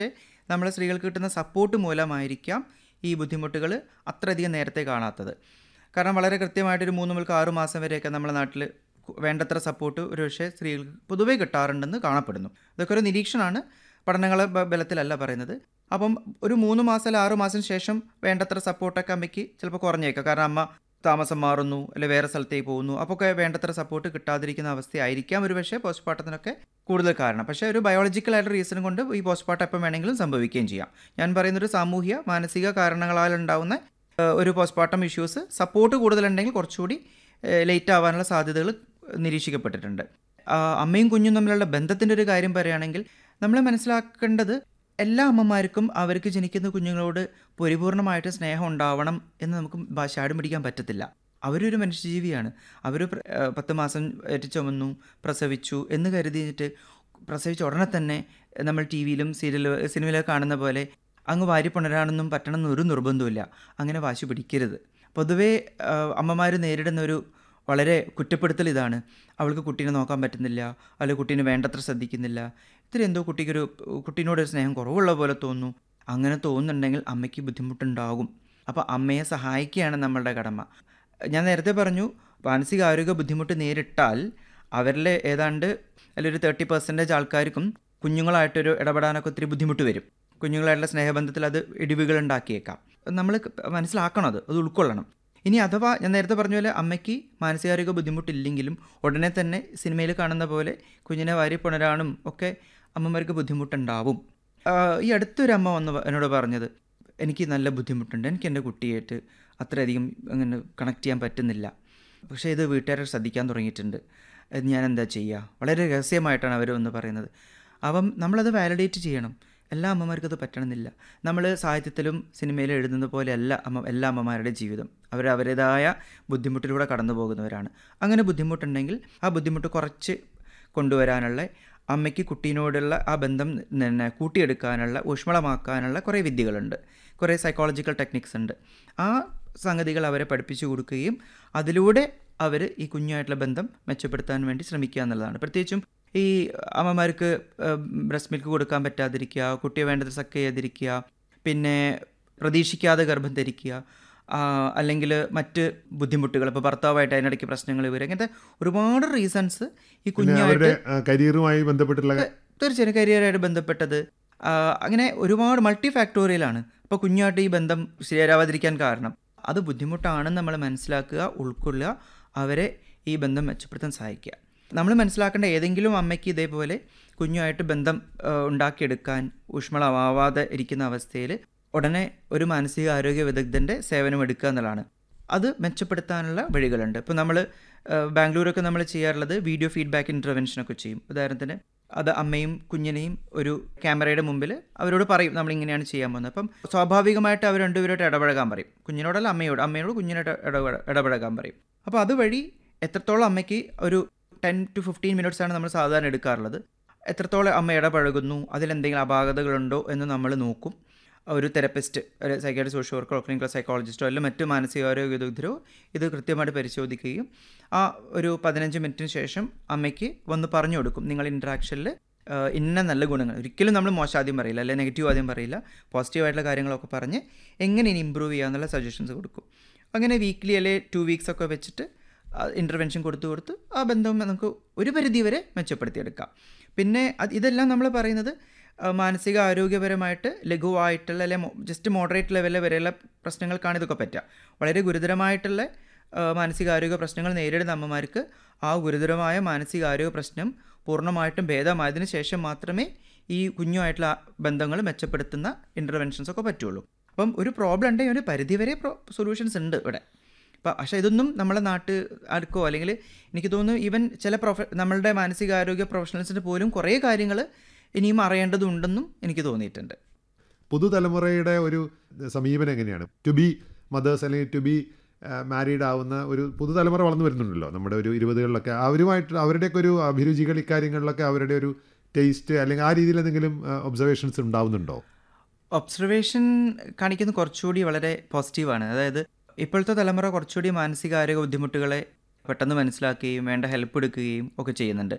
നമ്മളെ സ്ത്രീകൾക്ക് കിട്ടുന്ന സപ്പോർട്ട് മൂലമായിരിക്കാം ഈ ബുദ്ധിമുട്ടുകൾ അത്രയധികം നേരത്തെ കാണാത്തത് കാരണം വളരെ കൃത്യമായിട്ടൊരു മൂന്ന് മുതൽ ആറ് മാസം വരെയൊക്കെ നമ്മുടെ നാട്ടിൽ വേണ്ടത്ര സപ്പോർട്ട് ഒരുപക്ഷെ സ്ത്രീകൾക്ക് പൊതുവേ കിട്ടാറുണ്ടെന്ന് കാണപ്പെടുന്നു ഇതൊക്കെ ഒരു നിരീക്ഷണമാണ് പഠനങ്ങളെ ബ- ബലത്തിലല്ല പറയുന്നത് അപ്പം ഒരു മൂന്ന് മാസം അല്ല ആറ് മാസം ശേഷം വേണ്ടത്ര സപ്പോർട്ടൊക്കെ അമ്മയ്ക്ക് ചിലപ്പോൾ കുറഞ്ഞേക്കാം കാരണം അമ്മ താമസം മാറുന്നു അല്ലെ വേറെ സ്ഥലത്തേക്ക് പോകുന്നു അപ്പോൾ ഒക്കെ വേണ്ടത്ര സപ്പോർട്ട് കിട്ടാതിരിക്കുന്ന അവസ്ഥയായിരിക്കാം ഒരു പക്ഷേ പോസ്റ്റ്മോർട്ടത്തിനൊക്കെ കൂടുതൽ കാരണം പക്ഷേ ഒരു ബയോളജിക്കൽ ആയിട്ട് റീസൺ കൊണ്ട് ഈ പോസ്റ്റ്മോർട്ടം എപ്പം വേണമെങ്കിലും സംഭവിക്കുകയും ചെയ്യാം ഞാൻ പറയുന്നൊരു സാമൂഹ്യ മാനസിക കാരണങ്ങളാൽ ഉണ്ടാവുന്ന ഏഹ്, ഒരു പോസ്റ്റ്മോർട്ടം ഇഷ്യൂസ് സപ്പോർട്ട് കൂടുതലുണ്ടെങ്കിൽ കുറച്ചുകൂടി ലേറ്റ് ആവാനുള്ള സാധ്യതകൾ നിരീക്ഷിക്കപ്പെട്ടിട്ടുണ്ട് ആ, അമ്മയും കുഞ്ഞും തമ്മിലുള്ള ബന്ധത്തിൻ്റെ ഒരു കാര്യം പറയുകയാണെങ്കിൽ നമ്മൾ മനസ്സിലാക്കേണ്ടത് എല്ലാ അമ്മമാർക്കും അവർക്ക് ജനിക്കുന്ന കുഞ്ഞുങ്ങളോട് പരിപൂർണമായിട്ട് സ്നേഹം ഉണ്ടാവണം എന്ന് നമുക്ക് ബ- ശാഠ്യം പിടിക്കാൻ പറ്റത്തില്ല അവരൊരു മനുഷ്യജീവിയാണ് അവർ പത്ത് മാസം ഏറ്റ് ചുമന്നു പ്രസവിച്ചു എന്ന് കരുതിയിട്ട് പ്രസവിച്ച ഉടനെ തന്നെ നമ്മൾ ടി വിയിലും സീരിയൽ സിനിമയിലൊക്കെ കാണുന്ന പോലെ അങ്ങ് വാരി പുണരാനൊന്നും പറ്റണമെന്ന് ഒരു നിർബന്ധമില്ല അങ്ങനെ വാശി പിടിക്കരുത് പൊതുവേ അമ്മമാർ നേരിടുന്ന ഒരു വളരെ കുറ്റപ്പെടുത്തൽ ഇതാണ് അവൾക്ക് കുട്ടീനെ നോക്കാൻ പറ്റുന്നില്ല അല്ലെങ്കിൽ കുട്ടീനെ വേണ്ടത്ര ശ്രദ്ധിക്കുന്നില്ല ഇത്തിരി എന്തോ കുട്ടിക്കൊരു കുട്ടീനോടൊരു സ്നേഹം കുറവുള്ള പോലെ തോന്നുന്നു അങ്ങനെ തോന്നുന്നുണ്ടെങ്കിൽ അമ്മയ്ക്ക് ബുദ്ധിമുട്ടുണ്ടാകും അപ്പോൾ അമ്മയെ സഹായിക്കുകയാണ് നമ്മളുടെ കടമ ഞാൻ നേരത്തെ പറഞ്ഞു മാനസികാരോഗ്യ ബുദ്ധിമുട്ട് നേരിട്ടാൽ അവരിലെ ഏതാണ്ട് അതിലൊരു തേർട്ടി പെർസെൻറ്റേജ് ആൾക്കാർക്കും കുഞ്ഞുങ്ങളായിട്ടൊരു ഇടപെടാനൊക്കെ ഒത്തിരി ബുദ്ധിമുട്ട് വരും കുഞ്ഞുങ്ങളായിട്ടുള്ള സ്നേഹബന്ധത്തിൽ അത് ഇടിവുകൾ ഉണ്ടാക്കിയേക്കാം നമ്മൾ മനസ്സിലാക്കണം അത് അത് ഉൾക്കൊള്ളണം ഇനി അഥവാ ഞാൻ നേരത്തെ പറഞ്ഞ പോലെ അമ്മയ്ക്ക് മാനസികാരോഗ്യ ബുദ്ധിമുട്ടില്ലെങ്കിലും ഉടനെ തന്നെ സിനിമയിൽ കാണുന്ന പോലെ കുഞ്ഞിനെ വാരി പുണരാനും ഒക്കെ അമ്മമാർക്ക് ബുദ്ധിമുട്ടുണ്ടാവും ആ, ഈ അടുത്തൊരു അമ്മ വന്ന് പ- എന്നോട് പറഞ്ഞത് എനിക്ക് നല്ല ബുദ്ധിമുട്ടുണ്ട് എനിക്ക് എൻ്റെ കുട്ടിയായിട്ട് അത്രയധികം അങ്ങനെ കണക്ട് ചെയ്യാൻ പറ്റുന്നില്ല പക്ഷേ ഇത് വീട്ടുകാരെ ശ്രദ്ധിക്കാൻ തുടങ്ങിയിട്ടുണ്ട് അത് ഞാൻ എന്താ ചെയ്യുക വളരെ രഹസ്യമായിട്ടാണ് അവർ വന്ന് പറയുന്നത് അപ്പം നമ്മളത് വാലിഡേറ്റ് ചെയ്യണം എല്ലാ അമ്മമാർക്കും അത് പറ്റണമെന്നില്ല നമ്മൾ സാഹിത്യത്തിലും സിനിമയിലും എഴുതുന്ന പോലെയല്ല അമ്മ എല്ലാ അമ്മമാരുടെ ജീവിതം അവർ അവരുടേതായ ബുദ്ധിമുട്ടിലൂടെ കടന്നു പോകുന്നവരാണ് അങ്ങനെ ബുദ്ധിമുട്ടുണ്ടെങ്കിൽ ആ ബുദ്ധിമുട്ട് കുറച്ച് കൊണ്ടുവരാനുള്ള അമ്മയ്ക്ക് കുട്ടീനോടുള്ള ആ ബന്ധം പിന്നെ കൂട്ടിയെടുക്കാനുള്ള ഊഷ്മളമാക്കാനുള്ള കുറേ വിദ്യകളുണ്ട് കുറേ സൈക്കോളജിക്കൽ ടെക്നിക്സ് ഉണ്ട് ആ സംഗതികൾ അവരെ പഠിപ്പിച്ചു കൊടുക്കുകയും അതിലൂടെ അവർ ഈ കുഞ്ഞുമായിട്ടുള്ള ബന്ധം മെച്ചപ്പെടുത്താൻ വേണ്ടി ശ്രമിക്കുക എന്നുള്ളതാണ് പ്രത്യേകിച്ചും ഈ അമ്മമാർക്ക് ബ്രസ്റ്റ് മിൽക്ക് കൊടുക്കാൻ പറ്റാതിരിക്കുക കുട്ടിയെ വേണ്ടത് സക്ക് ചെയ്യാതിരിക്കുക പിന്നെ പ്രതീക്ഷിക്കാതെ ഗർഭം ധരിക്കുക ആ, അല്ലെങ്കിൽ മറ്റ് ബുദ്ധിമുട്ടുകൾ ഇപ്പോൾ ഭർത്താവായിട്ട് അതിനിടയ്ക്ക് പ്രശ്നങ്ങൾ വരും അങ്ങനത്തെ ഒരുപാട് റീസൺസ് ഈ പിന്നെ കുഞ്ഞായിട്ട് അവരുടെ ആ, കരിയറുമായി ബന്ധപ്പെട്ടുള്ള തീർച്ചയായും കരിയറായിട്ട് ബന്ധപ്പെട്ടത് ആ, അങ്ങനെ ഒരുപാട് മൾട്ടി ഫാക്ടോറിയലാണ് അപ്പോൾ കുഞ്ഞായിട്ട് ഈ ബന്ധം ശരിയാവാതിരിക്കാൻ കാരണം അത് ബുദ്ധിമുട്ടാണെന്ന് നമ്മൾ മനസ്സിലാക്കുക ഉൾക്കൊള്ളുക അവരെ ഈ ബന്ധം മെച്ചപ്പെടുത്താൻ സഹായിക്കുക നമ്മൾ മനസ്സിലാക്കേണ്ട ഏതെങ്കിലും അമ്മയ്ക്ക് ഇതേപോലെ കുഞ്ഞുമായിട്ട് ബന്ധം ആ, ഉണ്ടാക്കിയെടുക്കാൻ ഊഷ്മളമാവാതെ ഇരിക്കുന്ന അവസ്ഥയിൽ ഉടനെ ഒരു മാനസിക ആരോഗ്യ വിദഗ്ധൻ്റെ സേവനം എടുക്കുക എന്നുള്ളതാണ് അത് മെച്ചപ്പെടുത്താനുള്ള വഴികളുണ്ട് ഇപ്പോൾ നമ്മൾ ബാംഗ്ലൂരൊക്കെ നമ്മൾ ചെയ്യാറുള്ളത് വീഡിയോ ഫീഡ്ബാക്ക് ഇൻ്റർവെൻഷനൊക്കെ ചെയ്യും ഉദാഹരണത്തിന് അത് അമ്മയും കുഞ്ഞിനെയും ഒരു ക്യാമറയുടെ മുമ്പിൽ അവരോട് പറയും നമ്മൾ ഇങ്ങനെയാണ് ചെയ്യാൻ പോകുന്നത് അപ്പം സ്വാഭാവികമായിട്ട് അവർ രണ്ടുപേരോട്ട് ഇടപഴകാൻ പറയും കുഞ്ഞിനോടല്ല അമ്മയോട് അമ്മയോട് കുഞ്ഞിനോട് ഇടപെട ഇടപഴകാൻ പറയും അപ്പോൾ അതുവഴി എത്രത്തോളം അമ്മയ്ക്ക് ഒരു ടെൻ ടു ഫിഫ്റ്റീൻ മിനിറ്റ്സ് ആണ് നമ്മൾ സാധാരണ എടുക്കാറുള്ളത് എത്രത്തോളം അമ്മ ഇടപഴകുന്നു അതിലെന്തെങ്കിലും അപാകതകളുണ്ടോ എന്ന് നമ്മൾ നോക്കും ഒരു തെറപ്പിസ്റ്റ് ഒരു സൈക്കാട്രി സോഷ്യൽ വർക്കറോ ക്ലിനിക്കൽ സൈക്കോളജിസ്റ്റോ അല്ലെങ്കിൽ മറ്റു മാനസികാരോഗ്യ വിദഗ്ധരോ ഇത് കൃത്യമായിട്ട് പരിശോധിക്കുകയും ആ ഒരു പതിനഞ്ച് മിനിറ്റിന് ശേഷം അമ്മയ്ക്ക് വന്ന് പറഞ്ഞു കൊടുക്കും നിങ്ങൾ ഇൻട്രാക്ഷനിൽ ഇന്ന നല്ല ഗുണങ്ങൾ ഒരിക്കലും നമ്മൾ മോശം ആദ്യം പറയില്ല അല്ലെങ്കിൽ നെഗറ്റീവ് ആദ്യം പറയില്ല പോസിറ്റീവായിട്ടുള്ള കാര്യങ്ങളൊക്കെ പറഞ്ഞ് എങ്ങനെ ഇനി ഇമ്പ്രൂവ് ചെയ്യാന്നുള്ള സജഷൻസ് കൊടുക്കും അങ്ങനെ വീക്ക്ലി അല്ലെ ടു വീക്സ് ഒക്കെ വെച്ചിട്ട് ഇൻ്റർവെൻഷൻ കൊടുത്തു കൊടുത്ത് ആ ബന്ധം നമുക്ക് ഒരു പരിധി വരെ മെച്ചപ്പെടുത്തിയെടുക്കാം പിന്നെ അത് ഇതെല്ലാം നമ്മൾ പറയുന്നത് ആ, മാനസിക ആരോഗ്യപരമായിട്ട് ലഘുവായിട്ടുള്ള അല്ലെ ജസ്റ്റ് മോഡറേറ്റ് ലെവലിൽ വരെയുള്ള പ്രശ്നങ്ങൾക്കാണ് ഇതൊക്കെ പറ്റുക വളരെ ഗുരുതരമായിട്ടുള്ള ആ, മാനസികാരോഗ്യ പ്രശ്നങ്ങൾ നേരിടുന്ന അമ്മമാർക്ക് ആ ഗുരുതരമായ മാനസികാരോഗ്യ പ്രശ്നം പൂർണ്ണമായിട്ടും ഭേദമായതിനു ശേഷം മാത്രമേ ഈ കുഞ്ഞുമായിട്ടുള്ള ബന്ധങ്ങൾ മെച്ചപ്പെടുത്തുന്ന ഇൻ്റർവെൻഷൻസ് ഒക്കെ പറ്റുള്ളൂ അപ്പം ഒരു പ്രോബ്ലം ഉണ്ടെങ്കിൽ ഒരു പരിധിവരെ പ്രോ സൊല്യൂഷൻസ് ഉണ്ട് ഇവിടെ അപ്പം പക്ഷേ ഇതൊന്നും നമ്മളെ നാട്ട് ആർക്കോ അല്ലെങ്കിൽ എനിക്ക് തോന്നുന്നു ഈവൻ ചില പ്രൊഫ നമ്മളുടെ മാനസികാരോഗ്യ പ്രൊഫഷണൽസിന് പോലും കുറേ കാര്യങ്ങൾ ഇനിയും അറിയേണ്ടതുണ്ടെന്നും എനിക്ക് തോന്നിയിട്ടുണ്ട് പുതുതലമുറയുടെ ഒരു സമീപനം എങ്ങനെയാണ് ടു ബി മദേഴ്സ് അല്ലെങ്കിൽ ടു ബി മാരീഡ് ആവുന്ന ഒരു പുതുതലമുറ വളർന്നു വരുന്നുണ്ടല്ലോ നമ്മുടെ ഒരു ഇരുപതുകളിലൊക്കെ അവരുമായിട്ട് അവരുടെയൊക്കെ ഒരു അഭിരുചികൾ ഇക്കാര്യങ്ങളിലൊക്കെ അവരുടെ ഒരു ടേസ്റ്റ് അല്ലെങ്കിൽ ആ രീതിയിൽ എന്തെങ്കിലും ഒബ്സർവേഷൻസ് ഉണ്ടാവുന്നുണ്ടോ ഒബ്സർവേഷൻ കാണിക്കുന്നത് കുറച്ചുകൂടി വളരെ പോസിറ്റീവാണ് അതായത് ഇപ്പോഴത്തെ തലമുറ കുറച്ചുകൂടി മാനസികാരോഗ്യ ബുദ്ധിമുട്ടുകളെ പെട്ടെന്ന് മനസ്സിലാക്കുകയും വേണ്ട ഹെൽപ്പ് എടുക്കുകയും ഒക്കെ ചെയ്യുന്നുണ്ട്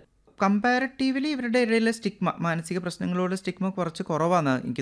കമ്പാരറ്റീവ്ലി ഇവരുടെ ഇടയിലെ സ്റ്റിഗ്മ മാനസിക പ്രശ്നങ്ങളോട് സ്റ്റിഗ്മ കുറച്ച് കുറവാണെന്ന് എനിക്ക്